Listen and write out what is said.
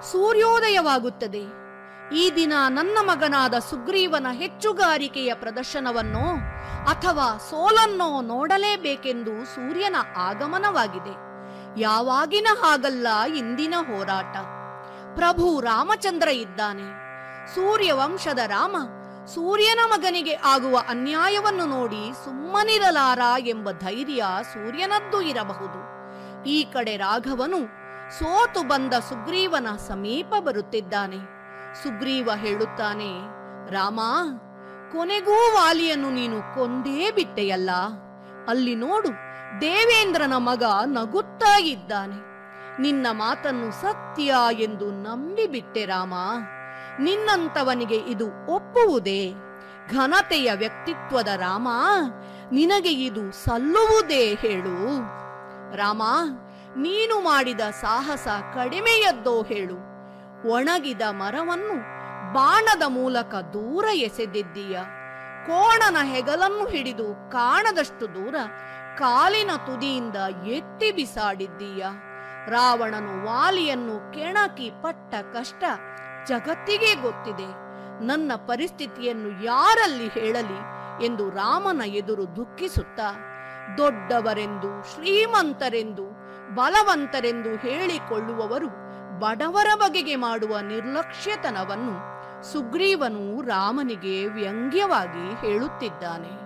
ಸೂರ್ಯೋದಯವಾಗುತ್ತದೆ ಈ ದಿನ ನನ್ನ ಮಗನಾದ ಸುಗ್ರೀವನ ಹೆಚ್ಚುಗಾರಿಕೆಯ ಪ್ರದರ್ಶನವನ್ನೋ ಅಥವಾ ಸೋಲನ್ನೋ ನೋಡಲೇಬೇಕೆಂದು ಸೂರ್ಯನ ಆಗಮನವಾಗಿದೆ ಯಾವಾಗಿನ ಹಾಗಲ್ಲ ಇಂದಿನ ಹೋರಾಟ ಪ್ರಭು ರಾಮಚಂದ್ರ ಇದ್ದಾನೆ ಸೂರ್ಯವಂಶದ ರಾಮ ಸೂರ್ಯನ ಮಗನಿಗೆ ಆಗುವ ಅನ್ಯಾಯವನ್ನು ನೋಡಿ ಸುಮ್ಮನಿರಲಾರ ಎಂಬ ಧೈರ್ಯ ಸೂರ್ಯನದ್ದು ಇರಬಹುದು ಈ ಕಡೆ ರಾಘವನು ಸೋತು ಬಂದ ಸುಗ್ರೀವನ ಸಮೀಪ ಬರುತ್ತಿದ್ದಾನೆ ಸುಗ್ರೀವ ಹೇಳುತ್ತಾನೆ ರಾಮ ಕೊನೆಗೂ ವಾಲಿಯನ್ನು ನೀನು ಕೊಂದೇ ಬಿಟ್ಟೆಯಲ್ಲ ಅಲ್ಲಿ ನೋಡು ದೇವೇಂದ್ರನ ಮಗ ನಗುತ್ತಾ ಇದ್ದಾನೆ ನಿನ್ನ ಮಾತನ್ನು ಸತ್ಯ ಎಂದು ನಂಬಿಬಿಟ್ಟೆ ರಾಮ ನಿನ್ನಂತವನಿಗೆ ಇದು ಒಪ್ಪುವುದೇ ಘನತೆಯ ವ್ಯಕ್ತಿತ್ವದ ರಾಮ ನಿನಗೆ ಇದು ಸಲ್ಲುವುದೇ ಹೇಳು ರಾಮ ನೀನು ಮಾಡಿದ ಸಾಹಸ ಕಡಿಮೆಯದ್ದೋ ಹೇಳು ಒಣಗಿದ ಮರವನ್ನು ಬಾಣದ ಮೂಲಕ ದೂರ ಎಸೆದಿದ್ದೀಯ ಕೋಣನ ಹೆಗಲನ್ನು ಹಿಡಿದು ಕಾಣದಷ್ಟು ದೂರ ಕಾಲಿನ ತುದಿಯಿಂದ ಎತ್ತಿ ಬಿಸಾಡಿದ್ದೀಯ ರಾವಣನು ವಾಲಿಯನ್ನು ಕೆಣಕಿ ಪಟ್ಟ ಕಷ್ಟ ಜಗತ್ತಿಗೆ ಗೊತ್ತಿದೆ ನನ್ನ ಪರಿಸ್ಥಿತಿಯನ್ನು ಯಾರಲ್ಲಿ ಹೇಳಲಿ ಎಂದು ರಾಮನ ಎದುರು ದುಃಖಿಸುತ್ತಾ ದೊಡ್ಡವರೆಂದು ಶ್ರೀಮಂತರೆಂದು ಬಲವಂತರೆಂದು ಹೇಳಿಕೊಳ್ಳುವವರು ಬಡವರ ಬಗೆಗೆ ಮಾಡುವ ನಿರ್ಲಕ್ಷ್ಯತನವನ್ನು ಸುಗ್ರೀವನು ರಾಮನಿಗೆ ವ್ಯಂಗ್ಯವಾಗಿ ಹೇಳುತ್ತಿದ್ದಾನೆ